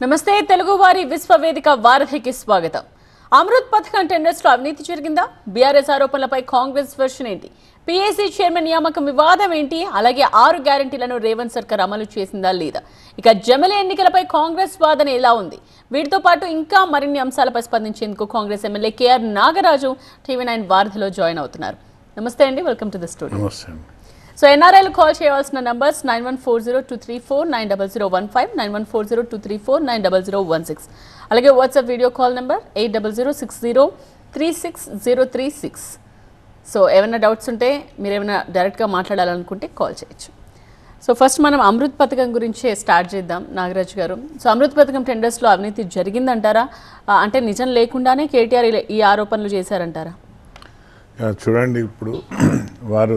నమస్తే తెలుగువారి విశ్వవేదిక వారధికి స్వాగతం అమృత్ పథకం టెండర్స్ లో అవినీతి జరిగిందా బీఆర్ఎస్ ఆరోపణలపై కాంగ్రెస్ వెర్షన్ ఏంటి పీఏసీ చైర్మన్ నియామకం వివాదం ఏంటి అలాగే ఆరు గ్యారంటీలను రేవంత్ సర్కార్ అమలు చేసిందా లేదా ఇక జమిలి ఎన్నికలపై కాంగ్రెస్ వాదన ఎలా ఉంది వీటితో పాటు ఇంకా మరిన్ని అంశాలపై స్పందించేందుకు Congress MLA KR Nagaraju TV nine వారధిలో జాయిన్ అవుతున్నారు నమస్తే అండి వెల్కమ్ టు ద స్టూడియో నమస్తే అండి సో ఎన్ఆర్ఐలు కాల్ చేయవలసిన numbers nine one four zero two three four nine double zero one five nine one four zero two three four nine double zero one six అలాగే WhatsApp video call number eight double zero six zero three six zero three six so ఏమైనా doubts ఉంటే మీరు ఏమైనా డైరెక్ట్గా మాట్లాడాలనుకుంటే call చేయొచ్చు so first మనం అమృత్ పథకం గురించి స్టార్ట్ చేద్దాం నాగరాజ్ గారు సో అమృత్ పథకం టెండర్స్లో అవినీతి జరిగిందంటారా ఆ, అంటే నిజం లేకుండానే కేటీఆర్ ఇలా- ఈ ఆరోపణలు చేశారంటారా యా, చూడండి ఇప్పుడు వారు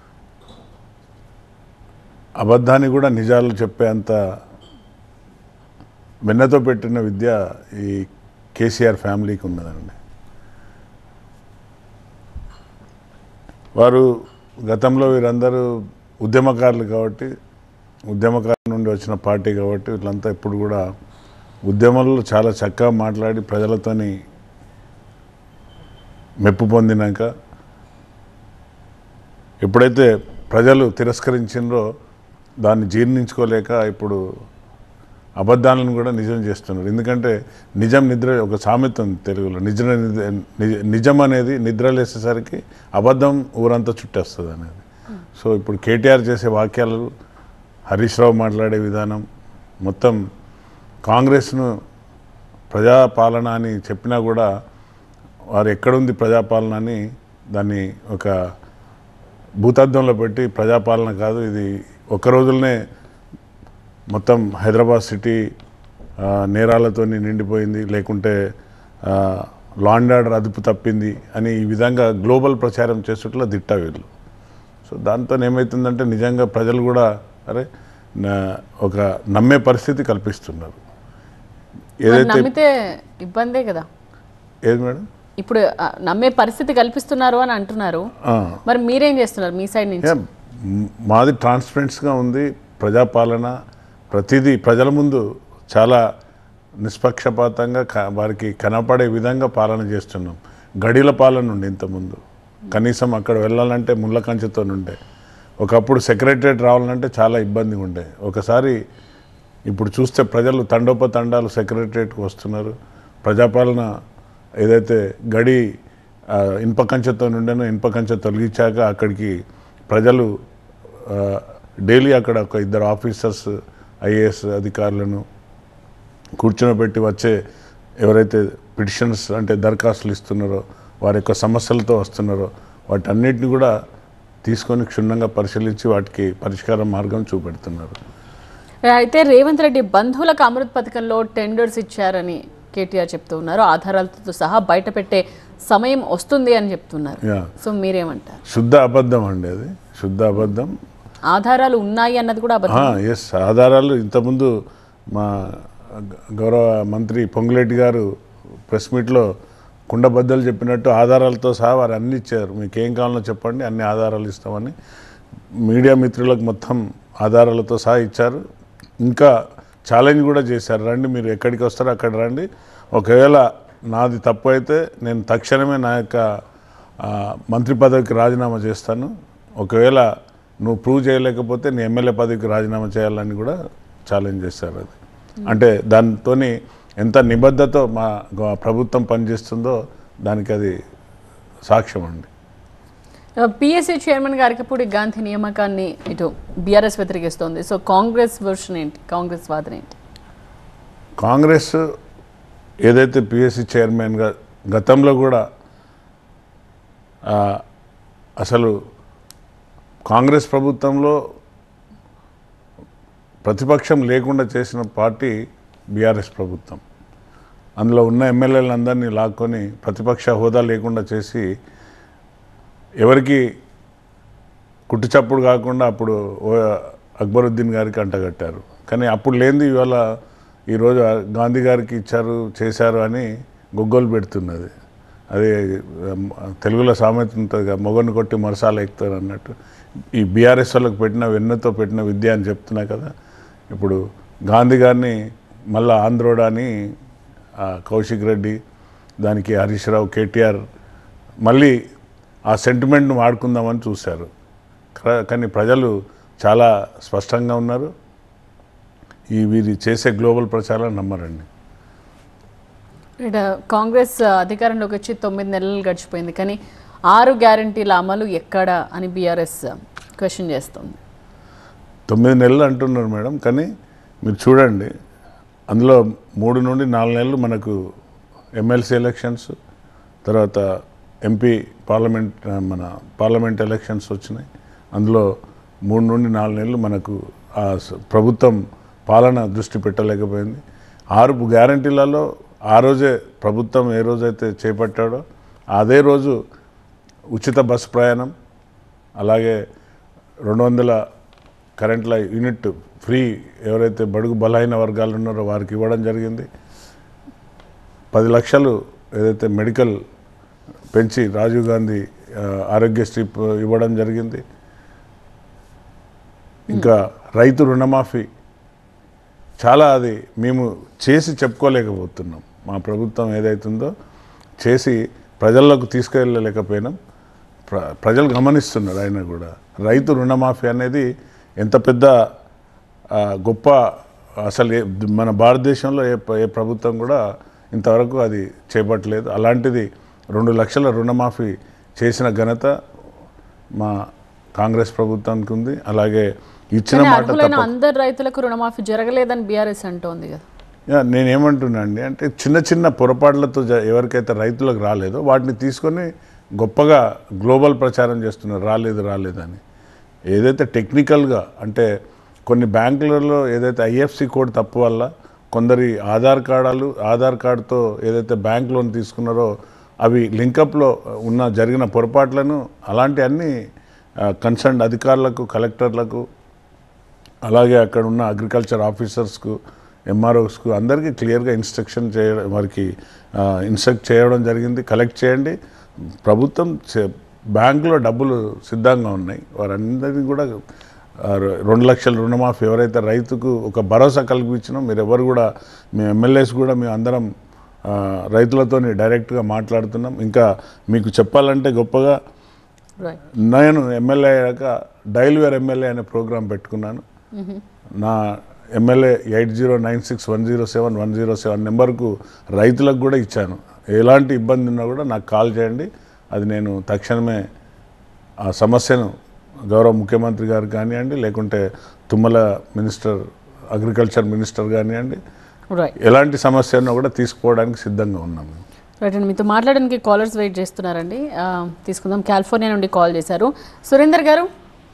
అబద్ధాన్ని కూడా నిజాలు చెప్పేంత వెన్నతో పెట్టిన విద్య ఈ కేసీఆర్ ఫ్యామిలీకి ఉన్నదండి వారు గతంలో వీరందరూ ఉద్యమకారులు కాబట్టి ఉద్యమకారుల నుండి వచ్చిన పార్టీ కాబట్టి వీళ్ళంతా ఇప్పుడు కూడా ఉద్యమంలో చాలా చక్కగా మాట్లాడి ప్రజలతోని మెప్పు పొందినాక ఎప్పుడైతే ప్రజలు తిరస్కరించిండ్రో దాన్ని జీర్ణించుకోలేక ఇప్పుడు అబద్ధాలను కూడా నిజం చేస్తున్నారు ఎందుకంటే నిజం నిద్ర ఒక సామెత ఉంది తెలుగులో నిజ నిజ- నిజం అనేది నిద్ర లేసేసరికి అబద్ధం ఊరంతా చుట్టేస్తుంది అనేది సో ఇప్పుడు కేటీఆర్ చేసే వాక్యాలు హరీష్ రావు మాట్లాడే విధానం మొత్తం కాంగ్రెస్ను ప్రజాపాలన అని చెప్పినా కూడా వారు ఎక్కడుంది ప్రజాపాలన అని దాన్ని ఒక భూతద్దంలో పెట్టి ప్రజాపాలన కాదు ఇది ఒక్క రోజులనే మొత్తం హైదరాబాద్ సిటీ ఆ, నేరాలతో నిండిపోయింది లేకుంటే లా అండ్ ఆర్డర్ అదుపు తప్పింది అని ఈ విధంగా గ్లోబల్ ప్రచారం చేసేట్లో దిట్ట వీళ్ళు సో దాంతో ఏమవుతుందంటే నిజంగా ప్రజలు కూడా అరే నా- ఒక నమ్మే పరిస్థితి కల్పిస్తున్నారు మరి ఏదైతే నమ్మితే ఇబ్బందే కదా ఏది మేడం ఇప్పుడు ఆ, నమ్మే పరిస్థితి కల్పిస్తున్నారు అని అంటున్నారు ఆ. మరి మీరేం చేస్తున్నారు మీ సైడ్ నుంచి యా, మ్, మాది ట్రాన్స్పరెంట్స్గా ఉంది ప్రజాపాలన ప్రతిదీ ప్రజల ముందు చాలా నిష్పక్షపాతంగా క- వారికి కనపడే విధంగా పాలన చేస్తున్నాం గడిల పాలన ఉండే ఇంతకుముందు కనీసం అక్కడ వెళ్ళాలంటే ముళ్ళ కంచెతో ఉండే ఒకప్పుడు సెక్రటరేట్ రావాలంటే చాలా ఇబ్బందిగా ఉండే ఒకసారి ఇప్పుడు చూస్తే ప్రజలు తండోపతండాలు సెక్రటరేట్కి వస్తున్నారు ప్రజాపాలన ఏదైతే గడి ఆ, ఇనుప కంచెతో ఉండేనో ఇనుప కంచె తొలగించాక అక్కడికి ప్రజలు ఆ, డైలీ అక్కడ ఒక ఇద్దరు ఆఫీసర్స్ ఐఏఎస్ అధికారులను కూర్చోబెట్టి వచ్చే ఎవరైతే పిటిషన్స్ అంటే దరఖాస్తులు ఇస్తున్నారో వారి యొక్క సమస్యలతో వస్తున్నారో వాటన్నిటిని కూడా తీసుకొని క్షుణ్ణంగా పరిశీలించి వాటికి పరిష్కార మార్గం చూపెడుతున్నారు అయితే రేవంత్ రెడ్డి బంధువులకు అమృత్ పథకంలో టెండర్స్ ఇచ్చారని కేటీఆర్ చెప్తూ ఉన్నారు ఆధారాలతో సహా బయట పెట్టే సమయం వస్తుంది అని చెప్తున్నారు యా సో మీరేమంటారు శుద్ధ అబద్ధం అండి అది శుద్ధ అబద్ధం ఆధారాలు ఉన్నాయి అన్నది కూడా అబద్ధం ఎస్ ఆధారాలు ఇంతకుముందు మా గ- గౌరవ మంత్రి పొంగులేటి గారు ప్రెస్ మీట్లో కుండబద్దలు చెప్పినట్టు ఆధారాలతో సహా వారు అన్ని ఇచ్చారు మీకు ఏం కావాలో చెప్పండి అన్ని ఆధారాలు ఇస్తామని మీడియా మిత్రులకు మొత్తం ఆధారాలతో సహా ఇచ్చారు ఇంకా ఛాలెంజ్ కూడా చేశారు రండి మీరు ఎక్కడికి వస్తారో అక్కడ రండి ఒకవేళ నాది తప్పు అయితే నేను తక్షణమే నా యొక్క ఆ, మంత్రి పదవికి రాజీనామా చేస్తాను ఒకవేళ నువ్వు ప్రూవ్ చేయలేకపోతే నీ ఎమ్మెల్యే పదవికి రాజీనామా చేయాలని కూడా ఛాలెంజ్ చేశారు అది అంటే దాంతో ఎంత నిబద్ధతో మా గ- ప్రభుత్వం పనిచేస్తుందో దానికి అది సాక్ష్యం అండి పిఎస్సి చైర్మన్ గారికపూడి గాంధీ నియామకాన్ని ఇటు బీఆర్ఎస్ వ్యతిరేకిస్తోంది సో కాంగ్రెస్ వర్షన్ ఏంటి కాంగ్రెస్ వాదన ఏంటి కాంగ్రెస్ ఏదైతే పిఎస్సి చైర్మన్గా గతంలో కూడా ఆ, అసలు కాంగ్రెస్ ప్రభుత్వంలో ప్రతిపక్షం లేకుండా చేసిన పార్టీ బీఆర్ఎస్ ప్రభుత్వం అందులో ఉన్న ఎమ్మెల్యేలందరినీ లాక్కొని ప్రతిపక్ష హోదా లేకుండా చేసి ఎవరికి కుట్టుచప్పుడు కాకుండా అప్పుడు ఓ అక్బరుద్దీన్ గారికి అంటగట్టారు కానీ అప్పుడు లేనిది ఇవాళ ఈరోజు గాంధీ గారికి ఇచ్చారు చేశారు అని గొగ్గోలు పెడుతున్నది అది ఉమ్, తెలుగులో సామెత ఉంటుంది కదా మొగను కొట్టి మరసాలు ఎక్కుతారు అన్నట్టు ఈ బీఆర్ఎస్ వాళ్ళకి పెట్టిన వెన్నతో పెట్టిన విద్య అని చెప్తున్నా కదా ఇప్పుడు గాంధీ గారిని మళ్ళా ఆంధ్రోడా అని ఆ, కౌశిక్ రెడ్డి దానికి హరీష్ రావు కేటీఆర్ మళ్ళీ ఆ సెంటిమెంట్ను వాడుకుందామని చూశారు కా- కానీ ప్రజలు చాలా స్పష్టంగా ఉన్నారు ఈ వీరి చేసే గ్లోబల్ ప్రచారం నమ్మరండి ఇక్కడ కాంగ్రెస్ అధికారంలోకి వచ్చి తొమ్మిది నెలలు గడిచిపోయింది కానీ ఆరు గ్యారంటీల అమలు ఎక్కడ అని బీఆర్ఎస్ క్వశ్చన్ చేస్తుంది తొమ్మిది నెలలు అంటున్నారు మేడం కానీ మీరు చూడండి అందులో మూడు నుండి నాలుగు నెలలు మనకు ఎమ్మెల్సీ ఎలక్షన్స్ తర్వాత ఎంపీ పార్లమెంట్ ఆ, మన పార్లమెంట్ ఎలక్షన్స్ వచ్చినాయి అందులో మూడు నుండి నాలుగు నెలలు మనకు ఆ స- ప్రభుత్వం పాలన దృష్టి పెట్టలేకపోయింది ఆరు గ్యారంటీలలో ఆ రోజే ప్రభుత్వం ఏ రోజైతే చేపట్టాడో అదే రోజు ఉచిత బస్సు ప్రయాణం అలాగే రెండు వందల కరెంట్ల యూనిట్ ఫ్రీ ఎవరైతే బడుగు బలహీన వర్గాలు ఉన్నారో వారికి ఇవ్వడం జరిగింది పది లక్షలు ఏదైతే మెడికల్ పెంచి రాజీవ్ గాంధీ ఆ, ఆరోగ్యశ్రీ ప- ఇవ్వడం జరిగింది ఇంకా రైతు రుణమాఫీ చాలా అది మేము చేసి చెప్పుకోలేకపోతున్నాం మా ప్రభుత్వం ఏదైతుందో చేసి ప్రజల్లోకి తీసుకెళ్ళలేకపోయినాం ప్ర ప్రజలు గమనిస్తున్నారు ఆయన కూడా రైతు రుణమాఫీ అనేది ఎంత పెద్ద ఆ, గొప్ప అసలు ఏ- మన భారతదేశంలో ఏ ప్ర- ఏ ప్రభుత్వం కూడా ఇంతవరకు అది చేపట్టలేదు అలాంటిది రెండు లక్షల రుణమాఫీ చేసిన ఘనత మా కాంగ్రెస్ ప్రభుత్వానికి ఉంది అలాగే ఇచ్చిన కానీ మాట అర్హులైన తప్ప అందరు రైతులకు రుణమాఫీ జరగలేదని బీఆర్ఎస్ అంటోంది కదా యా, నేనేమంటున్నా అండి అంటే చిన్న చిన్న పొరపాట్లతో జ- ఎవరికైతే రైతులకు రాలేదో వాటిని తీసుకొని గొప్పగా గ్లోబల్ ప్రచారం చేస్తున్నారు రాలేదు రాలేదని ఏదైతే టెక్నికల్గా అంటే కొన్ని బ్యాంకులలో ఏదైతే ఐఎఫ్సి కోడ్ తప్పు వల్ల కొందరి ఆధార్ కార్డాలు ఆధార్ కార్డుతో ఏదైతే బ్యాంక్ లోన్ తీసుకున్నారో అవి లింకప్లో ఉన్న జరిగిన పొరపాట్లను అలాంటి అన్ని కన్సర్న్ అధికారులకు కలెక్టర్లకు అలాగే అక్కడ ఉన్న అగ్రికల్చర్ ఆఫీసర్స్కు ఎంఆర్ఓస్కు అందరికీ క్లియర్గా ఇన్స్ట్రక్షన్ చేయడం వారికి ఇన్స్ట్రక్ట్ చేయడం జరిగింది కలెక్ట్ చేయండి ప్రభుత్వం చే- బ్యాంకులో డబ్బులు సిద్ధంగా ఉన్నాయి వారందరినీ కూడా ఆ, రె- రెండు లక్షల రుణమాఫీ ఎవరైతే రైతుకు ఒక భరోసా కల్పించినో మీరు ఎవరు కూడా మీ ఎమ్మెల్యేస్ కూడా మేము అందరం ఆ, రైతులతోని డైరెక్ట్గా మాట్లాడుతున్నాం ఇంకా మీకు చెప్పాలంటే గొప్పగా రైట్ నేను ఎమ్మెల్యే అయ్యాక డైల్ వేర్ ఎమ్మెల్యే అనే ప్రోగ్రాం పెట్టుకున్నాను నా MLA eight zero nine six one zero seven one zero seven నెంబర్కు రైతులకు కూడా ఇచ్చాను ఎలాంటి ఇబ్బంది ఉన్నా కూడా నాకు కాల్ చేయండి అది నేను తక్షణమే ఆ సమస్యను గౌరవ ముఖ్యమంత్రి గారు కానివ్వండి లేకుంటే తుమ్మల మినిస్టర్ అగ్రికల్చర్ మినిస్టర్ కానివ్వండి రైట్ ఎలాంటి సమస్య ఉన్నా కూడా తీసుకుపోవడానికి సిద్ధంగా ఉన్నాము రైట్ అండి మీతో మాట్లాడడానికి కాలర్స్ వెయిట్ చేస్తున్నారండి ఆ, తీసుకుందాం కాలిఫోర్నియా నుండి కాల్ చేశారు సురేందర్ గారు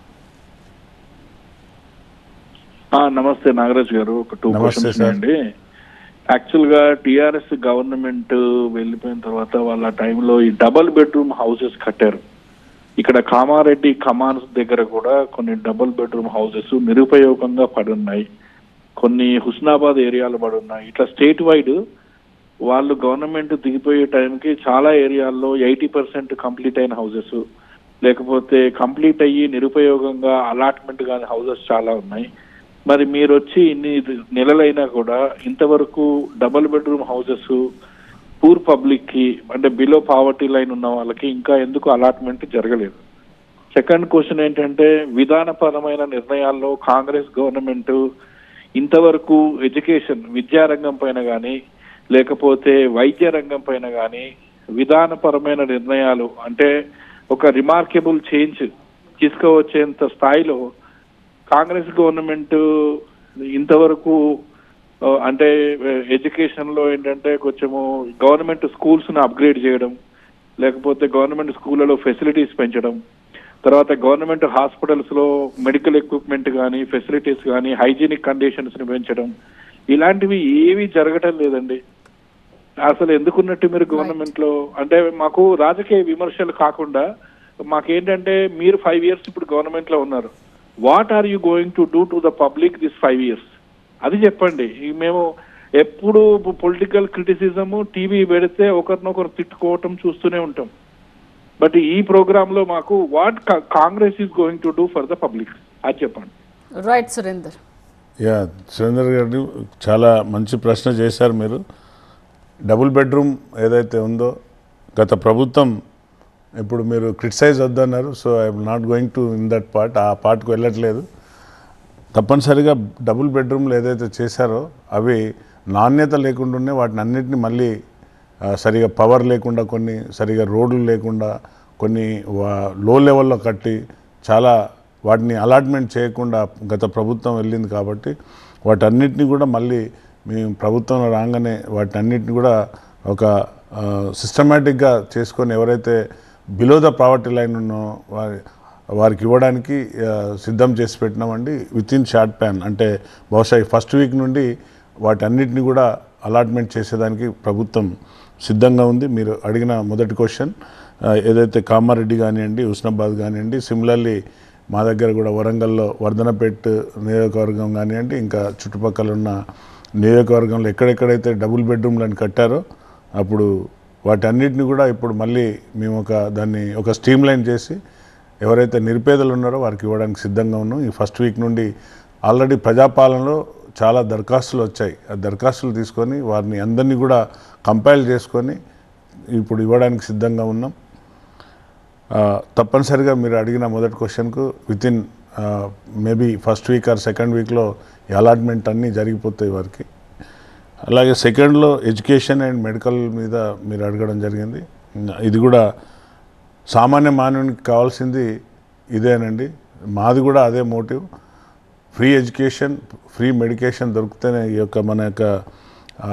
ఆ, నమస్తే నాగరాజ్ గారు ఒక టూ నమస్తే క్వశ్చన్స్ సార్. అండి యాక్చువల్ గా టిఆర్ఎస్ గవర్నమెంట్ వెళ్ళిపోయిన తర్వాత వాళ్ళ టైంలో ఈ డబల్ బెడ్రూమ్ హౌసెస్ కట్టారు ఇక్కడ కామారెడ్డి కమాన్స్ దగ్గర కూడా కొన్ని డబుల్ బెడ్రూమ్ హౌసెస్ నిరుపయోగంగా పడి ఉన్నాయి కొన్ని హుస్నాబాద్ ఏరియాలో పడి ఉన్నాయి ఇట్లా స్టేట్ వైడ్ వాళ్ళు గవర్నమెంట్ దిగిపోయే టైంకి చాలా ఏరియాల్లో ఎయిటీ పర్సెంట్ కంప్లీట్ అయిన హౌసెస్ లేకపోతే కంప్లీట్ అయ్యి నిరుపయోగంగా అలాట్మెంట్ కాని హౌసెస్ చాలా ఉన్నాయి మరి మీరు వచ్చి ఇన్ని నెలలైనా కూడా ఇంతవరకు double bedroom houses poor public కి అంటే బిలో పావర్టీ లైన్ ఉన్న వాళ్ళకి ఇంకా ఎందుకు అలాట్మెంట్ జరగలేదు సెకండ్ క్వశ్చన్ ఏంటంటే విధానపరమైన నిర్ణయాల్లో కాంగ్రెస్ గవర్నమెంట్ ఇంతవరకు ఎడ్యుకేషన్ విద్యారంగం పైన కానీ లేకపోతే వైద్య రంగం పైన కానీ విధానపరమైన నిర్ణయాలు అంటే ఒక రిమార్కబుల్ చేంజ్ తీసుకువచ్చేంత స్థాయిలో కాంగ్రెస్ గవర్నమెంట్ ఇంతవరకు ఆ, అంటే ఎడ్యుకేషన్ లో ఏంటంటే కొంచెము గవర్నమెంట్ స్కూల్స్ ను అప్గ్రేడ్ చేయడం లేకపోతే గవర్నమెంట్ స్కూళ్ళలో ఫెసిలిటీస్ పెంచడం తర్వాత గవర్నమెంట్ హాస్పిటల్స్ లో మెడికల్ ఎక్విప్మెంట్ కానీ ఫెసిలిటీస్ కానీ హైజీనిక్ కండిషన్స్ ని పెంచడం ఇలాంటివి ఏవి జరగటం లేదండి అసలు ఎందుకున్నట్టు మీరు గవర్నమెంట్ లో అంటే మాకు రాజకీయ విమర్శలు కాకుండా మాకేంటంటే మీరు ఫైవ్ ఇయర్స్ ఇప్పుడు గవర్నమెంట్ లో ఉన్నారు what are you going to do to the public this five years అది చెప్పండి ఈ మేము ఎప్పుడు పొలిటికల్ క్రిటిసిజం టీవీ పెడితే ఒకరినొకరు తిట్టుకోవటం చూస్తూనే ఉంటాం బట్ ఈ ప్రోగ్రామ్ లో మాకు what Congress is going to do for the public అది చెప్పండి రైట్ సురేందర్ యా సురేందర్ గారు చాలా మంచి ప్రశ్న చేశారు మీరు డబుల్ బెడ్రూమ్ ఏదైతే ఉందో గత ప్రభుత్వం ఇప్పుడు మీరు క్రిటిసైజ్ వద్దన్నారు so I'm not going to in that part ఆ పార్ట్కి వెళ్ళట్లేదు తప్పనిసరిగా డబుల్ బెడ్రూమ్లు ఏదైతే చేశారో అవి నాణ్యత లేకుండానే వాటిని అన్నిటిని మళ్ళీ ఆ, సరిగా పవర్ లేకుండా కొన్ని సరిగా రోడ్లు లేకుండా కొన్ని వా- లో లెవెల్లో కట్టి చాలా వాటిని అలాట్మెంట్ చేయకుండా గత ప్రభుత్వం వెళ్ళింది కాబట్టి వాటన్నిటిని కూడా మళ్ళీ మేము ప్రభుత్వం రాగానే వాటన్నిటిని కూడా ఒక సిస్టమేటిక్గా చేసుకొని ఎవరైతే బిలో ద ప్రావర్టీ లైన్ ఉన్నో వారి వారికి ఇవ్వడానికి ఆ, సిద్ధం చేసి పెట్టినామండి విత్ ఇన్ షార్ట్ ప్యాన్ అంటే బహుశా ఈ ఫస్ట్ వీక్ నుండి వాటన్నిటిని కూడా అలాట్మెంట్ చేసేదానికి ప్రభుత్వం సిద్ధంగా ఉంది మీరు అడిగిన మొదటి క్వశ్చన్ ఆ, ఏదైతే కామారెడ్డి కానివ్వండి హుస్నాబాద్ కానివ్వండి సిమిలర్లీ మా దగ్గర కూడా వరంగల్లో వర్ధనపేట్ నియోజకవర్గం కానివ్వండి ఇంకా చుట్టుపక్కల ఉన్న నియోజకవర్గంలో ఎక్కడెక్కడైతే డబుల్ బెడ్రూమ్లను కట్టారో అప్పుడు వాటన్నిటిని కూడా ఇప్పుడు మళ్ళీ మేము ఒక దాన్ని ఒక స్ట్రీమ్ లైన్ చేసి ఎవరైతే నిరుపేదలు ఉన్నారో వారికి ఇవ్వడానికి సిద్ధంగా ఉన్నాం ఈ ఫస్ట్ వీక్ నుండి ఆల్రెడీ ప్రజాపాలనలో చాలా దరఖాస్తులు వచ్చాయి ఆ దరఖాస్తులు తీసుకొని వారిని అందరినీ కూడా కంపైల్ చేసుకొని ఇప్పుడు ఇవ్వడానికి సిద్ధంగా ఉన్నాం ఆ, తప్పనిసరిగా మీరు అడిగిన మొదటి క్వశ్చన్కు within maybe first week or second వీక్లో ఈ అలాట్మెంట్ అన్నీ జరిగిపోతాయి వారికి అలాగే సెకండ్లో ఎడ్యుకేషన్ అండ్ మెడికల్ మీద మీరు అడగడం జరిగింది ఇది కూడా సామాన్య మానవునికి కావాల్సింది ఇదేనండి మాది కూడా అదే motive free education free medication దొరికితేనే ఈ యొక్క మన యొక్క ఆ,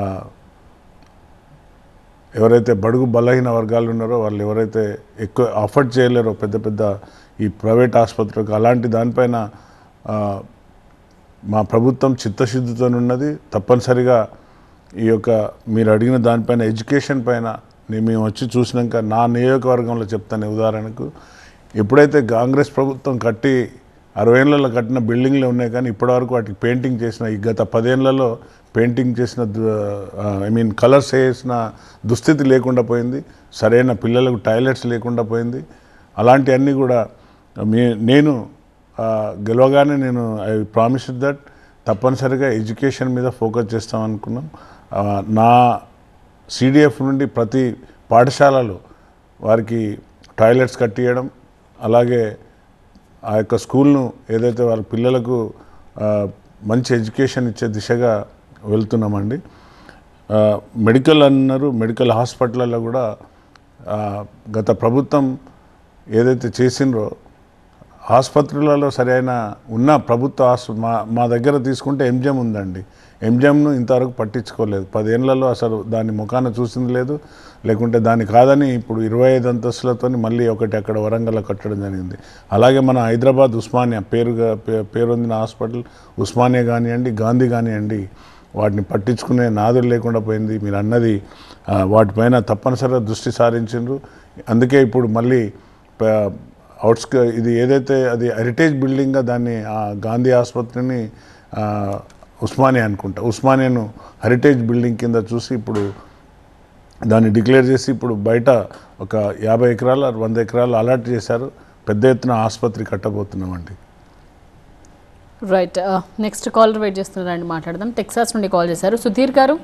ఎవరైతే బడుగు బలహీన వర్గాలు ఉన్నారో వాళ్ళు ఎవరైతే ఎక్కువ అఫోర్డ్ చేయలేరో పెద్ద పెద్ద ఈ ప్రైవేట్ ఆసుపత్రులకు అలాంటి దానిపైన ఆ, మా ప్రభుత్వం చిత్తశుద్ధితో ఉన్నది తప్పనిసరిగా ఈ యొక్క మీరు అడిగిన దానిపైన ఎడ్యుకేషన్ పైన నేను మేము వచ్చి చూసినాక నా నియోజకవర్గంలో చెప్తాను ఉదాహరణకు ఎప్పుడైతే కాంగ్రెస్ ప్రభుత్వం కట్టి అరవై ఏళ్ళలో కట్టిన బిల్డింగ్లు ఉన్నాయి కానీ ఇప్పటివరకు వాటికి పెయింటింగ్ చేసిన ఈ గత పదేళ్లలో పెయింటింగ్ చేసిన ఐ మీన్ కలర్స్ వేసిన దుస్థితి లేకుండా పోయింది సరైన పిల్లలకు టాయిలెట్స్ లేకుండా పోయింది అలాంటివన్నీ కూడా మీ నేను ఆ, గెలవగానే నేను ఐ ప్రామిస్ దట్ తప్పనిసరిగా ఎడ్యుకేషన్ మీద ఫోకస్ చేస్తాం అనుకున్నాం ఆ, నా సిడిఎఫ్ నుండి ప్రతి పాఠశాలలో వారికి టాయిలెట్స్ కట్టియడం అలాగే ఆ యొక్క స్కూల్ను ఏదైతే వాళ్ళ పిల్లలకు ఆ, మంచి ఎడ్యుకేషన్ ఇచ్చే దిశగా వెళ్తున్నామండి ఆ, మెడికల్ అన్నారు మెడికల్ హాస్పిటల్లో కూడా ఆ, గత ప్రభుత్వం ఏదైతే చేసిండ్రో ఆసుపత్రులలో సరైన ఉన్న ప్రభుత్వ ఆసు మా మా దగ్గర తీసుకుంటే ఎంజిఎం ఉందండి ఎంజిఎంను ఇంతవరకు పట్టించుకోలేదు పదేళ్లలో అసలు దాని ముఖాన చూసింది లేదు లేకుంటే దాని కాదని ఇప్పుడు ఇరవై ఐదు అంతస్తులతో మళ్ళీ ఒకటి అక్కడ వరంగల్లో కట్టడం జరిగింది అలాగే మన హైదరాబాద్ ఉస్మానియా పేరుగా పే- పేరొందిన హాస్పిటల్ ఉస్మానియా కానివ్వండి గాంధీ కానివ్వండి వాటిని పట్టించుకునే నాదులు లేకుండా పోయింది మీరు అన్నది ఆ, వాటిపైన తప్పనిసరిగా దృష్టి సారించిండ్రు అందుకే ఇప్పుడు మళ్ళీ ప- అవుట్స్క ఇది ఏదైతే అది హెరిటేజ్ బిల్డింగ్గా దాన్ని ఆ గాంధీ ఆసుపత్రిని ఆ, ఉస్మానియా అనుకుంటా ఉస్మానియాను హెరిటేజ్ బిల్డింగ్ కింద చూసి ఇప్పుడు దాన్ని డిక్లేర్ చేసి ఇప్పుడు బయట ఒక యాభై ఎకరాలు వంద ఎకరాలు అలాట్ చేశారు పెద్ద ఎత్తున ఆసుపత్రి కట్టబోతున్నామండి రైట్ నెక్స్ట్ కాలర్ వెయిట్ చేస్తున్నారండి మాట్లాడదాం టెక్సాస్ నుండి కాల్ చేశారు సుధీర్ గారు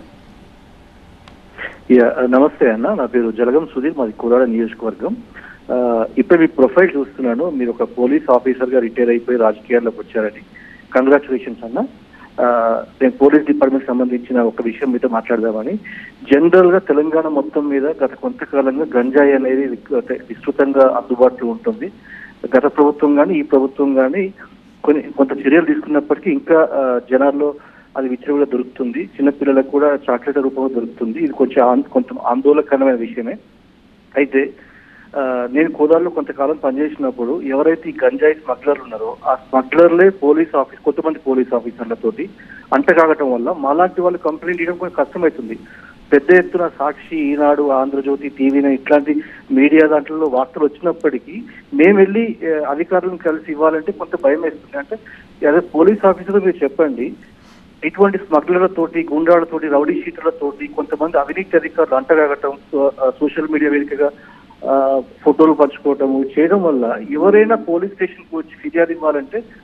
యా నమస్తే అన్న నా పేరు జలగం సుధీర్ మాది కోలాడ నియోజకవర్గం ఆ, ఇప్పుడు మీ ప్రొఫైల్ చూస్తున్నాను మీరు ఒక పోలీస్ ఆఫీసర్ గా రిటైర్ అయిపోయి రాజకీయాల్లోకి వచ్చారని కంగ్రాచులేషన్స్ అన్న ఆ, నేను పోలీస్ డిపార్ట్మెంట్ సంబంధించిన ఒక విషయం మీతో మాట్లాడదామని జనరల్ గా తెలంగాణ మొత్తం మీద గత కొంతకాలంగా గంజాయి అనేది విక్- విస్తృతంగా అందుబాటులో ఉంటుంది గత ప్రభుత్వం కానీ ఈ ప్రభుత్వం కానీ కొన్ని కొంత చర్యలు తీసుకున్నప్పటికీ ఇంకా ఆ, జనాల్లో అది విచ్చలవిడిగా దొరుకుతుంది చిన్నపిల్లలకు కూడా చాక్లెట్ రూపంలో దొరుకుతుంది ఇది కొంచెం ఆన్- కొంత ఆందోళనకరమైన విషయమే అయితే ఆ, నేను కోదాల్లో కొంతకాలం పనిచేసినప్పుడు ఎవరైతే ఈ గంజాయి స్మగ్లర్లు ఉన్నారో ఆ స్మగ్లర్లే పోలీస్ ఆఫీస్ కొంతమంది పోలీస్ ఆఫీసర్లతోటి అంటకాగటం వల్ల మాలాంటి వాళ్ళు కంప్లైంట్ చేయడం కొంచెం కష్టమవుతుంది పెద్ద ఎత్తున సాక్షి ఈనాడు ఆంధ్రజ్యోతి టీవీ ఇట్లాంటి మీడియా దాంట్లో వార్తలు వచ్చినప్పటికీ మేము వెళ్ళి ఆ, అధికారులను కలిసి ఇవ్వాలంటే కొంత భయం వేస్తుంది అంటే అదే పోలీస్ ఆఫీసర్ మీరు చెప్పండి ఇటువంటి స్మగ్లర్లతోటి గుండాలతోటి రౌడీ షీటర్లతోటి కొంతమంది అవినీతి అధికారులు అంటగాగటం సో- ఆ, సోషల్ మీడియా వేదికగా ఆ, ఫోటోలు పంచుకోవటము చేయడం వల్ల ఎవరైనా పోలీస్ స్టేషన్ కు వచ్చి ఫిర్యాదు ఇవ్వాలంటే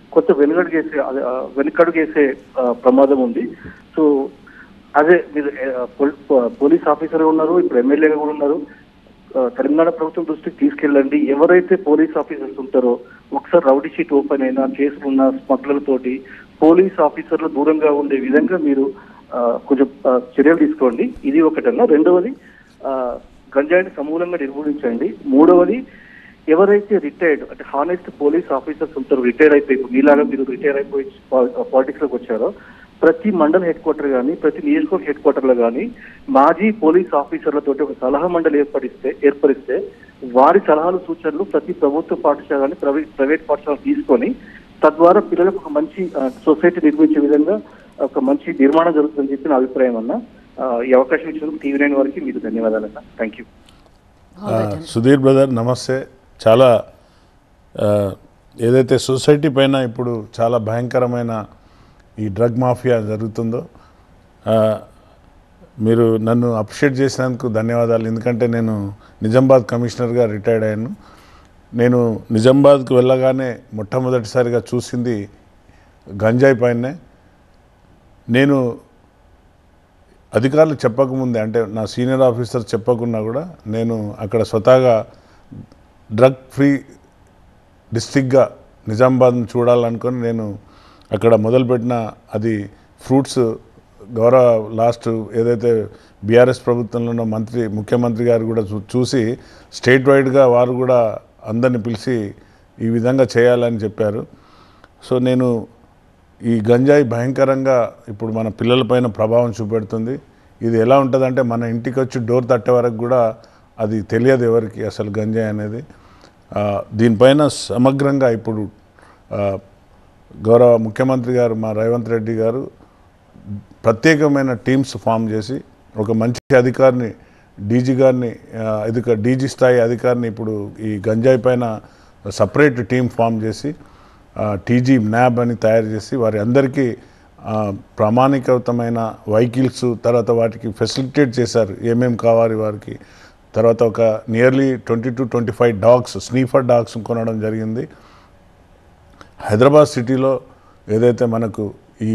కొంత వెనుకడుగేసే అదే, ఆ, వెనుకడుగేసే ఆ, ప్రమాదం ఉంది సో అదే మీరు ఆ, పోల్- పో- పోలీస్ ఆఫీసర్ ఉన్నారు ఇప్పుడు ఎమ్మెల్యేగా కూడా ఉన్నారు ఆ, తెలంగాణ ప్రభుత్వం దృష్టికి తీసుకెళ్ళండి ఎవరైతే పోలీస్ ఆఫీసర్స్ ఉంటారో ఒకసారి రౌడీ షీట్ ఓపెన్ అయినా కేసులున్న స్మగ్లర్ తోటి పోలీస్ ఆఫీసర్లు దూరంగా ఉండే విధంగా మీరు ఆ, కొంచెం ఆ, చర్యలు తీసుకోండి ఇది ఒకటన్నా రెండవది ఆ, గంజాయిని సమూలంగా నిర్మూలించండి మూడవది ఎవరైతే రిటైర్డ్ అంటే హానెస్ట్ పోలీస్ ఆఫీసర్స్ ఉంటారో రిటైర్డ్ అయిపోయి ఇప్పుడు మీలాగా మీరు రిటైర్ అయిపోయి పాలిటిక్స్ లోకి వచ్చారో ప్రతి మండల్ హెడ్ క్వార్టర్ కానీ ప్రతి నియోజకవర్గ హెడ్ క్వార్టర్ లో కానీ మాజీ పోలీస్ ఆఫీసర్లతోటి ఒక సలహా మండలి ఏర్పడిస్తే ఏర్పరిస్తే వారి సలహాలు సూచనలు ప్రతి ప్రభుత్వ పాఠశాల కానీ ప్రైవేట్ ప్రైవేట్ పాఠశాల తీసుకొని తద్వారా పిల్లలకు ఒక మంచి సొసైటీ నిర్మించే విధంగా ఒక మంచి నిర్మాణం జరుగుతుందని చెప్పి నా అభిప్రాయం అన్న ఆ, ఈ అవకాశం ఇచ్చినందుకు టీవీ నైన్ వారికి మీకు ధన్యవాదాలు అన్న థ్యాంక్ యూ All right అండి. సుధీర్ బ్రదర్ నమస్తే చాలా ఆ, ఏదైతే సొసైటీ పైన ఇప్పుడు చాలా భయంకరమైన ఈ డ్రగ్ మాఫియా జరుగుతుందో ఆ, మీరు నన్ను అప్రిషియేట్ చేసినందుకు ధన్యవాదాలు ఎందుకంటే నేను నిజామాబాద్ కమిషనర్గా రిటైర్డ్ అయ్యాను నేను నిజామాబాద్కు వెళ్ళగానే మొట్టమొదటిసారిగా చూసింది గంజాయి పైనే నేను అధికారులు చెప్పకముందే అంటే నా సీనియర్ ఆఫీసర్ చెప్పకున్నా కూడా నేను అక్కడ స్వతహాగా డ్రగ్ ఫ్రీ డిస్టిక్గా నిజామాబాద్ను చూడాలనుకొని నేను అక్కడ మొదలుపెట్టిన అది ఫ్రూట్స్ గౌరవ లాస్ట్ ఏదైతే బీఆర్ఎస్ ప్రభుత్వంలో ఉన్న మంత్రి ముఖ్యమంత్రి గారు కూడా చూ- చూసి స్టేట్ వైడ్గా వారు కూడా అందరిని పిలిచి ఈ విధంగా చేయాలని చెప్పారు సో నేను ఈ గంజాయి భయంకరంగా ఇప్పుడు మన పిల్లలపైన ప్రభావం చూపెడుతుంది ఇది ఎలా ఉంటుందంటే మన ఇంటికి వచ్చి డోర్ తట్టే వరకు కూడా అది తెలియదు ఎవరికి అసలు గంజాయి అనేది ఆ, దీనిపైన సమగ్రంగా ఇప్పుడు ఆ, గౌరవ ముఖ్యమంత్రి గారు మా రేవంత్ రెడ్డి గారు ప్రత్యేకమైన టీమ్స్ ఫామ్ చేసి ఒక మంచి అధికారిని డీజీ గారిని ఆ, అధిక డీజీ స్థాయి అధికారిని ఇప్పుడు ఈ గంజాయి పైన సపరేట్ టీం ఫామ్ చేసి టీజీ న్యాబ్ అని తయారు చేసి వారి అందరికీ ఆ, ప్రామాణికతమైన వెహికల్స్ తర్వాత వాటికి ఫెసిలిటేట్ చేశారు ఏమేం కావాలి వారికి తర్వాత ఒక nearly twenty to twenty five dogs sniffer dogs కొనడం జరిగింది హైదరాబాద్ సిటీలో ఏదైతే మనకు ఈ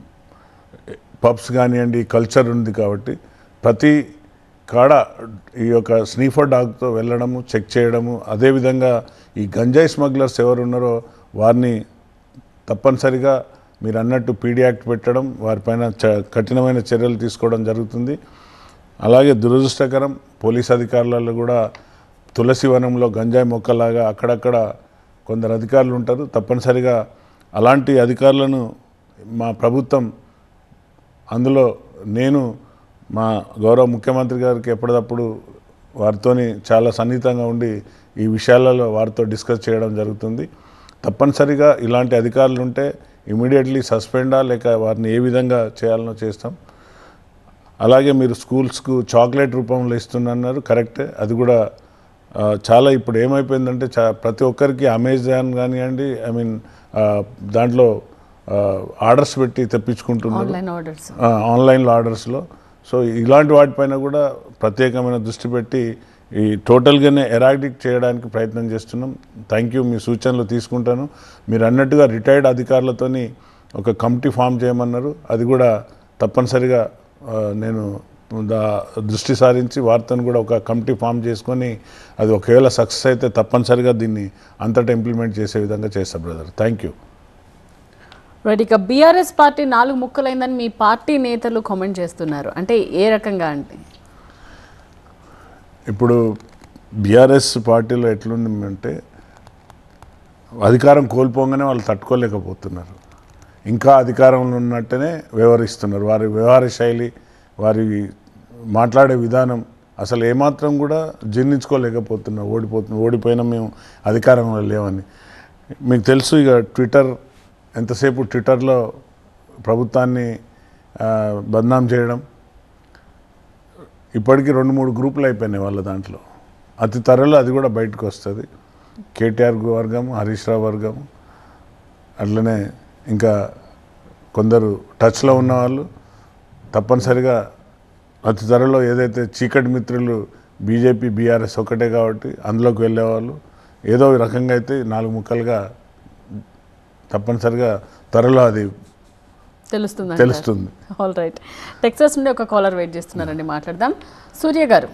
పబ్స్ కానివ్వండి కల్చర్ ఉంది కాబట్టి ప్రతి కాడ ఈ యొక్క స్నీఫర్ డాగ్తో వెళ్ళడము చెక్ చేయడము అదేవిధంగా ఈ గంజాయి స్మగ్లర్స్ ఎవరు ఉన్నారో వారిని తప్పనిసరిగా మీరు అన్నట్టు పీడీ యాక్ట్ పెట్టడం వారిపైన చ కఠినమైన చర్యలు తీసుకోవడం జరుగుతుంది అలాగే దురదృష్టకరం పోలీస్ అధికారులలో కూడా తులసి వనంలో గంజాయి మొక్కలాగా అక్కడక్కడ కొందరు అధికారులు ఉంటారు తప్పనిసరిగా అలాంటి అధికారులను మా ప్రభుత్వం అందులో నేను మా గౌరవ ముఖ్యమంత్రి గారికి ఎప్పటికప్పుడు వారితోని చాలా సన్నిహితంగా ఉండి ఈ విషయాలలో వారితో డిస్కస్ చేయడం జరుగుతుంది తప్పనిసరిగా ఇలాంటి అధికారులు ఉంటే ఇమీడియట్లీ సస్పెండా లేక వారిని ఏ విధంగా చేయాలనో చేస్తాం అలాగే మీరు స్కూల్స్కు చాక్లెట్ రూపంలో ఇస్తున్నారు కరెక్టే అది కూడా ఆ, చాలా ఇప్పుడు ఏమైపోయిందంటే చా ప్రతి ఒక్కరికి అమెజాన్ కానివ్వండి ఐ మీన్ దాంట్లో ఆర్డర్స్ పెట్టి తెప్పించుకుంటున్నారు ఆన్లైన్ ఆర్డర్స్ ఆ, ఆన్లైన్లో ఆర్డర్స్లో సో ఇలాంటి వాటిపైన కూడా ప్రత్యేకమైన దృష్టి పెట్టి ఈ టోటల్గానే ఎరాడిక్ట్ చేయడానికి ప్రయత్నం చేస్తున్నాం థ్యాంక్ యూ మీ సూచనలు తీసుకుంటాను మీరు అన్నట్టుగా రిటైర్డ్ అధికారులతోని ఒక కమిటీ ఫామ్ చేయమన్నారు అది కూడా తప్పనిసరిగా ఆ, నేను దా దృష్టి సారించి వారితో కూడా ఒక కమిటీ ఫామ్ చేసుకొని అది ఒకవేళ సక్సెస్ అయితే తప్పనిసరిగా దీన్ని అంతటా ఇంప్లిమెంట్ చేసే విధంగా చేస్తా బ్రదర్ థ్యాంక్ యూ రైట్ ఇక బీఆర్ఎస్ పార్టీ నాలుగు ముక్కలైందని మీ పార్టీ నేతలు కామెంట్ చేస్తున్నారు అంటే ఏ రకంగా అంటే ఇప్పుడు బీఆర్ఎస్ పార్టీలో ఎట్లుందంటే అధికారం కోల్పోగానే వాళ్ళు తట్టుకోలేకపోతున్నారు ఇంకా అధికారంలో ఉన్నట్టునే వ్యవహరిస్తున్నారు వారి వ్యవహార శైలి వారి మాట్లాడే విధానం అసలు ఏమాత్రం కూడా జీర్ణించుకోలేకపోతున్నారు ఓడిపోతున్నారు ఓడిపోయినా మేము అధికారంలో లేవని మీకు తెలుసు ఇక ట్విట్టర్ ఎంతసేపు ట్విట్టర్లో ప్రభుత్వాన్ని ఆ, బద్నాం చేయడం ఇప్పటికీ రెండు మూడు గ్రూపులు అయిపోయినాయి వాళ్ళ దాంట్లో అతి త్వరలో అది కూడా బయటకు వస్తుంది కేటీఆర్ వర్గం హరీష్ రావు వర్గం అట్లనే ఇంకా కొందరు టచ్లో ఉన్న వాళ్ళు తప్పనిసరిగా అతి త్వరలో ఏదైతే చీకటి మిత్రులు బీజేపీ బీఆర్ఎస్ ఒకటే కాబట్టి అందులోకి వెళ్ళేవాళ్ళు ఏదో ఒక రకంగా అయితే నాలుగు ముక్కలుగా తప్పనిసరిగా త్వరలో అది తెలుస్తుంది తెలుస్తుంది ఆల్ రైట్ టెక్సాస్ నుండి ఒక కాలర్ వెయిట్ చేస్తున్నారండి మాట్లాడదాం సూర్య గారు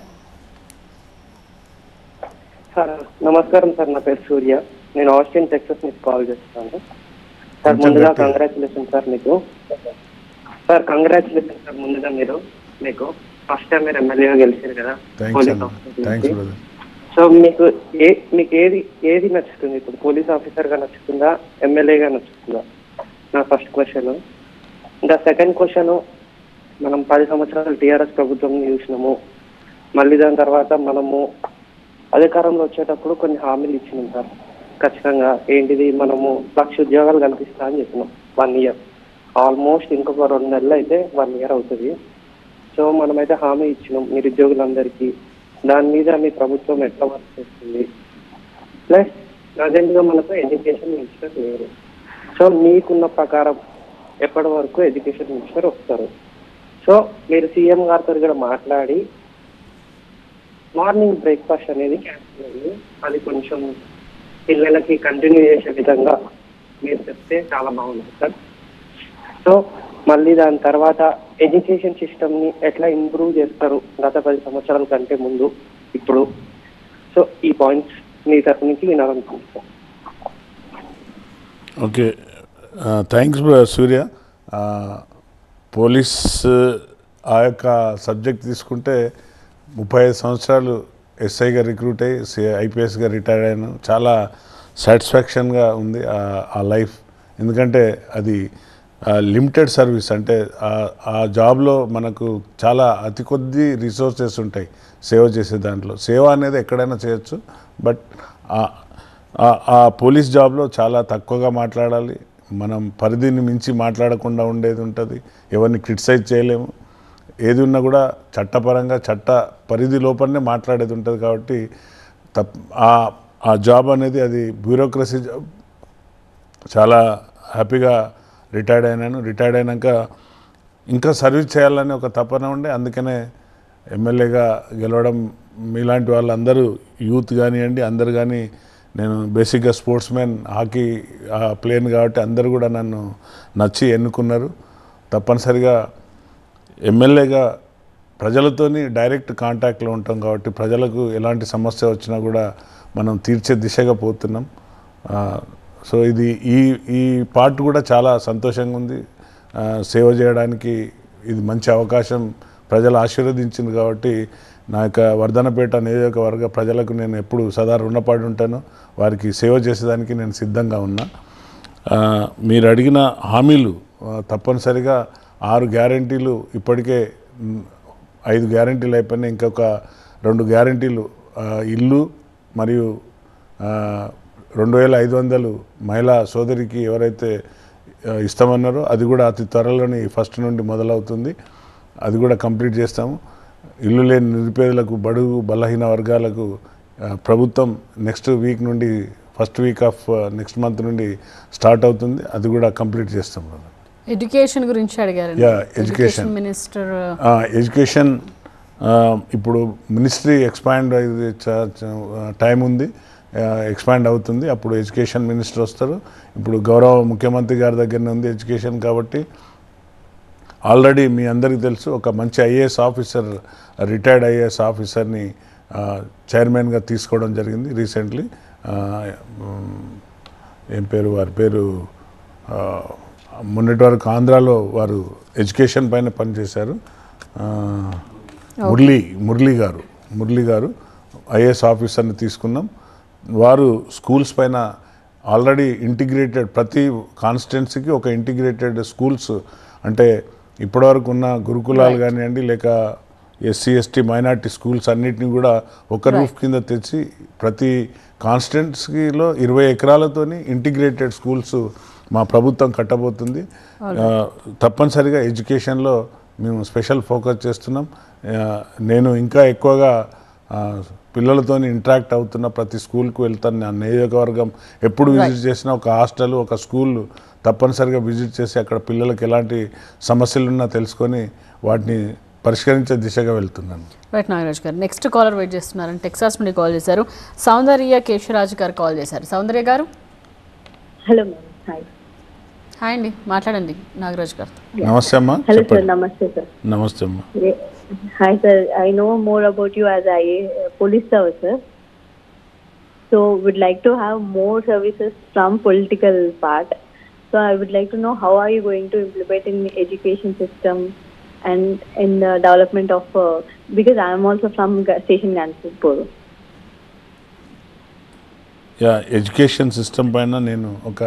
సార్ నమస్కారం సార్ నా పేరు సూర్య నేను ఆస్టిన్ టెక్సస్ నుంచి కాల్ చేస్తున్నాను సార్ కొంచెం ముందుగా గట్టిగా. కంగ్రాచులేషన్ సార్ మీకు సార్ కంగ్రాచులేషన్ సార్ ముందుగా మీరు మీకు ఫస్ట్ టైం మీరు ఎమ్మెల్యేగా గెలిచారు కదా థ్యాంక్స్ పోలీస్ అన్న ఆఫీసర్ థ్యాంక్స్ నుంచి. బ్రదర్ సో మీకు ఏ మీకు ఏది ఏది నచ్చుతుంది ఇప్పుడు పోలీస్ ఆఫీసర్ గా నచ్చుతుందా ఎమ్మెల్యేగా నచ్చుతుందా నా ఫస్ట్ క్వశ్చన్ ఇంకా సెకండ్ క్వశ్చన్ మనం పది సంవత్సరాలు టీఆర్ఎస్ ప్రభుత్వం చూసినాము మళ్ళీ దాని తర్వాత మనము అధికారంలో వచ్చేటప్పుడు కొన్ని హామీలు ఇచ్చినాం సార్ ఖచ్చితంగా ఏంటిది మనము లక్ష ఉద్యోగాలు కల్పిస్తా అని చెప్పినాం వన్ ఇయర్ ఆల్మోస్ట్ ఇంకొక రెండు నెలలు అయితే వన్ ఇయర్ అవుతుంది సో మనమైతే హామీ ఇచ్చినాం నిరుద్యోగులందరికీ దాని మీద మీ ప్రభుత్వం ఎట్లా వర్క్ చేస్తుంది ప్లస్ ప్రజెంట్ గా మనకు ఎడ్యుకేషన్ మినిస్టర్ లేరు సో మీకున్న ప్రకారం ఎప్పటి వరకు ఎడ్యుకేషన్ మినిస్టర్ వస్తారు సో మీరు సీఎం గారితో కూడా మాట్లాడి మార్నింగ్ బ్రేక్ఫాస్ట్ అనేది క్యాన్సిల్ అయ్యి అది కొంచెం పిల్లలకి కంటిన్యూ చేసే విధంగా మీరు చెప్తే చాలా బాగుంటుంది సార్ సో మళ్ళీ దాని తర్వాత ఎడ్యుకేషన్ సిస్టమ్ ని ఎట్లా ఇంప్రూవ్ చేస్తారు గత పది సంవత్సరాల కంటే ముందు ఇప్పుడు సో ఈ పాయింట్స్ మీ తరఫు నుంచి వినాలనుకుంటున్నాను ఓకే థ్యాంక్స్ సూర్య ఆ, పోలీస్ ఆ యొక్క సబ్జెక్ట్ తీసుకుంటే ముప్పై ఐదు సంవత్సరాలు ఎస్ఐగా రిక్రూట్ అయ్యి సి- ఐపీఎస్గా రిటైర్ అయ్యాను చాలా సాటిస్ఫాక్షన్గా ఉంది ఆ- ఆ లైఫ్ ఎందుకంటే అది లిమిటెడ్ సర్వీస్ అంటే ఆ- ఆ జాబ్లో మనకు చాలా అతి కొద్ది రిసోర్సెస్ ఉంటాయి సేవ చేసే దాంట్లో సేవ అనేది ఎక్కడైనా చేయొచ్చు బట్ ఆ- ఆ- ఆ పోలీస్ జాబ్లో చాలా తక్కువగా మాట్లాడాలి మనం పరిధిని మించి మాట్లాడకుండా ఉండేది ఉంటుంది ఎవరిని క్రిటిసైజ్ చేయలేము ఏది ఉన్నా కూడా చట్టపరంగా చట్ట పరిధి లోపలనే మాట్లాడేది ఉంటుంది కాబట్టి తప్ ఆ ఆ జాబ్ అనేది అది బ్యూరోక్రసీ జాబ్ చాలా హ్యాపీగా రిటైర్డ్ అయినాను రిటైర్డ్ అయినాక ఇంకా సర్వీస్ చేయాలని ఒక తపన ఉండే అందుకనే ఎమ్మెల్యేగా గెలవడం మీలాంటి వాళ్ళందరూ యూత్ కానివ్వండి అందరు కానీ నేను బేసిక్గా స్పోర్ట్స్ మ్యాన్ హాకీ ప్లేయర్ కాబట్టి అందరూ కూడా నన్ను నచ్చి ఎన్నుకున్నారు తప్పనిసరిగా ఎమ్మెల్యేగా ప్రజలతోని డైరెక్ట్ కాంటాక్ట్లో ఉంటాం కాబట్టి ప్రజలకు ఎలాంటి సమస్య వచ్చినా కూడా మనం తీర్చే దిశగా పోతున్నాం ఆ, సో ఇది ఈ ఈ పార్ట్ కూడా చాలా సంతోషంగా ఉంది ఆ, సేవ చేయడానికి ఇది మంచి అవకాశం ప్రజలు ఆశీర్వదించింది కాబట్టి నా యొక్క వర్ధనపేట నియోజకవర్గ ప్రజలకు నేను ఎప్పుడు సదా రుణపడి ఉంటాను వారికి సేవ చేసేదానికి నేను సిద్ధంగా ఉన్నా ఆ, మీరు అడిగిన హామీలు ఆ, తప్పనిసరిగా ఆరు గ్యారంటీలు ఇప్పటికే మ్, ఐదు గ్యారంటీలు అయిపోయినాయి ఇంకొక రెండు గ్యారంటీలు ఆ, ఇల్లు మరియు ఆ, రెండు వేల ఐదు వందలు మహిళా సోదరికి ఎవరైతే ఆ, ఇస్తామన్నారో అది కూడా అతి త్వరలోని ఫస్ట్ నుండి మొదలవుతుంది అది కూడా కంప్లీట్ చేస్తాము ఇల్లు లేని నిరుపేదలకు బడుగు బలహీన వర్గాలకు ఆ, ప్రభుత్వం నెక్స్ట్ వీక్ నుండి first week of next month నుండి స్టార్ట్ అవుతుంది అది కూడా కంప్లీట్ చేస్తాం మనం ఎడ్యుకేషన్ గురించి అడిగారు Yeah, education. మినిస్టర్ ఆ, ఎడ్యుకేషన్ ఆ, ఇప్పుడు మినిస్ట్రీ ఎక్స్పాండ్ అయ్యే చ- చ- టైం ఉంది ఆ, ఎక్స్పాండ్ అవుతుంది అప్పుడు ఎడ్యుకేషన్ మినిస్టర్ వస్తారు ఇప్పుడు గౌరవ ముఖ్యమంత్రి గారి దగ్గరనే ఉంది ఎడ్యుకేషన్ కాబట్టి ఆల్రెడీ మీ అందరికీ తెలుసు ఒక మంచి ఐఏఎస్ ఆఫీసర్ రిటైర్డ్ ఐఏఎస్ ఆఫీసర్ని ఆ, చైర్మన్గా తీసుకోవడం జరిగింది రీసెంట్లీ ఆ, మ్, ఏం పేరు వారి పేరు ఆ, మొన్నటి వరకు ఆంధ్రాలో వారు ఎడ్యుకేషన్ పైన పనిచేశారు ఆ, మురళీ మురళీ గారు మురళీ గారు ఐఏఎస్ ఆఫీసర్ని తీసుకున్నాం వారు స్కూల్స్ పైన ఆల్రెడీ ఇంటిగ్రేటెడ్ ప్రతి కాన్స్టిట్యున్సీకి ఒక ఇంటిగ్రేటెడ్ స్కూల్స్ అంటే ఇప్పటివరకు ఉన్న గురుకులాలు కానివ్వండి లేక ఎస్సీ ఎస్టీ మైనార్టీ స్కూల్స్ అన్నిటిని కూడా ఒక రూఫ్ కింద తెచ్చి ప్రతి కాన్స్టిట్యున్సీలో ఇరవై ఎకరాలతోని ఇంటిగ్రేటెడ్ స్కూల్స్ మా ప్రభుత్వం కట్టబోతుంది ఆ, తప్పనిసరిగా ఎడ్యుకేషన్లో మేము స్పెషల్ ఫోకస్ చేస్తున్నాం ఆ, నేను ఇంకా ఎక్కువగా ఆ, పిల్లలతో ఇంటరాక్ట్ అవుతున్న ప్రతి స్కూల్కి వెళ్తాను నా నియోజకవర్గం ఎప్పుడు విజిట్ చేసినా ఒక హాస్టల్ ఒక స్కూల్ తప్పనిసరిగా విజిట్ చేసి అక్కడ పిల్లలకి ఎలాంటి సమస్యలున్నా తెలుసుకొని వాటిని పరిష్కరించే దిశగా వెళ్తున్నాను right Nagaraj garu next caller wait చేస్తున్నారని టెక్సాస్ నుండి కాల్ చేశారు సౌందర్య కేశవరాజు గారు కాల్ చేశారు సౌందర్య గారు హలో మ్యామ్ హాయ్ హాయ్ అండి మాట్లాడండి నాగరాజు గారు నమస్తే అమ్మా Hello, sir. చెప్పండి Namaste, sir. నమస్తే అమ్మా Yeah. Hi, sir. I know more about you as a uh, police officer. So, would like to have more services from political part. So, I would like to know how are you going to implement in the education system and in the development of uh, because I am also from Ga- Station Ganpur. Yeah education system పైన నేను ఒక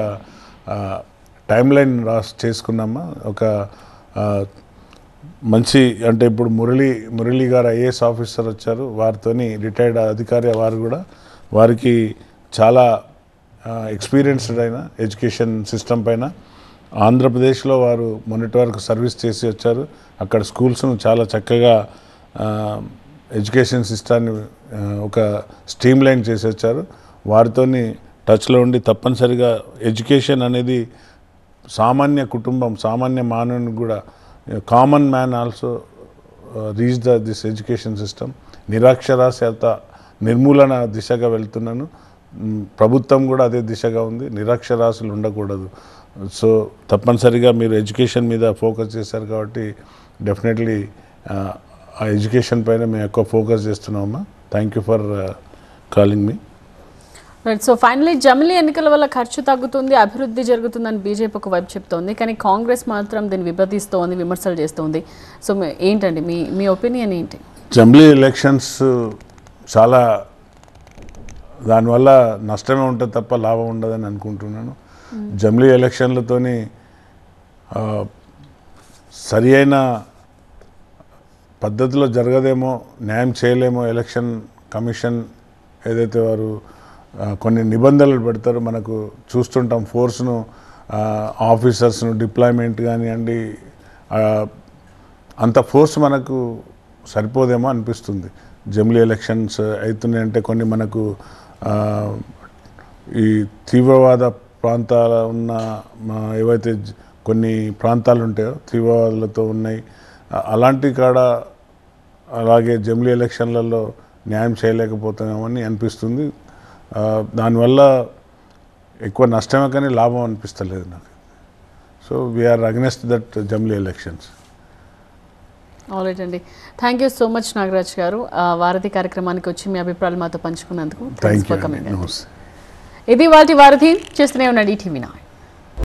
time line Ross చేసుకున్నామా ఒక ఆ, మంచి అంటే ఇప్పుడు మురళి మురళి గారు IAS officer వచ్చారు వారితోని రిటైర్డ్ అధికారి వారు కూడా వారికి చాలా ఎక్స్పీరియన్స్డ్ అయిన ఎడ్యుకేషన్ సిస్టమ్ పైన ఆంధ్రప్రదేశ్లో వారు మొన్నటి వరకు సర్వీస్ చేసి వచ్చారు అక్కడ స్కూల్స్ను చాలా చక్కగా ఆ, ఎడ్యుకేషన్ సిస్టాన్ని ఆ, ఒక స్ట్రీమ్ లైన్ చేసి వచ్చారు వారితోని టచ్లో ఉండి తప్పనిసరిగా ఎడ్యుకేషన్ అనేది సామాన్య కుటుంబం సామాన్య మానవునికి కూడా common man also reach the this education system నిరక్షరాస్యత నిర్మూలన దిశగా వెళ్తున్నాను మ్, ప్రభుత్వం కూడా అదే దిశగా ఉంది నిరక్షరాస్యులు ఉండకూడదు సో తప్పనిసరిగా మీరు ఎడ్యుకేషన్ మీద ఫోకస్ చేశారు కాబట్టి డెఫినెట్లీ ఆ ఎడ్యుకేషన్ పైన మేము ఎక్కువ ఫోకస్ చేస్తున్నామమ్మా థ్యాంక్ యూ ఫర్ కాలింగ్ మీ రైట్ సో ఫైనలీ జమిలీ ఎన్నికల వల్ల ఖర్చు తగ్గుతుంది అభివృద్ధి జరుగుతుందని బీజేపీ ఒక వైపు చెప్తోంది కానీ కాంగ్రెస్ మాత్రం దీన్ని విభజిస్తోంది విమర్శలు చేస్తోంది సో మీ- ఏంటండి మీ మీ ఒపీనియన్ ఏంటి జంబ్లీ ఎలక్షన్స్ చాలా దానివల్ల నష్టమే ఉంటుంది తప్ప లాభం ఉండదని అనుకుంటున్నాను జంబ్లీ ఎలక్షన్లతోని ఆ, సరి అయిన పద్ధతిలో జరగదేమో న్యాయం చేయలేమో ఎలక్షన్ కమిషన్ ఏదైతే వారు ఆ, కొన్ని నిబంధనలు పెడతారో మనకు చూస్తుంటాం ఫోర్స్ను ఆఫీసర్స్ను డిప్లాయ్మెంట్ కానివ్వండి ఆ, అంత ఫోర్స్ మనకు సరిపోదేమో అనిపిస్తుంది జమిలీ ఎలక్షన్స్ అవుతున్నాయంటే కొన్ని మనకు ఆ, ఈ తీవ్రవాద ప్రాంతాల ఉన్న మా ఏవైతే జ- కొన్ని ప్రాంతాలు ఉంటాయో తీవ్రవాదులతో ఉన్నాయి ఆ- అలాంటి కాడ అలాగే జమిలీ ఎలక్షన్లలో న్యాయం చేయలేకపోతున్నామని అనిపిస్తుంది ఆ, దానివల్ల ఎక్కువ నష్టమే కానీ లాభం అనిపిస్తలేదు నాకు సో వీఆర్ అగ్నెస్ట్ దట్ జమిలీ ఎలక్షన్స్ ఆల్రైట్ అండి thank you so much Nagaraj garu ఆ, వారధి కార్యక్రమానికి వచ్చి మీ అభిప్రాయాలు మాతో పంచుకున్నందుకు థ్యాంక్ యూ కమింగ్ నమస్తే ఇది వాటి వారధి చేస్తూనే ఉండండి టీవీ నా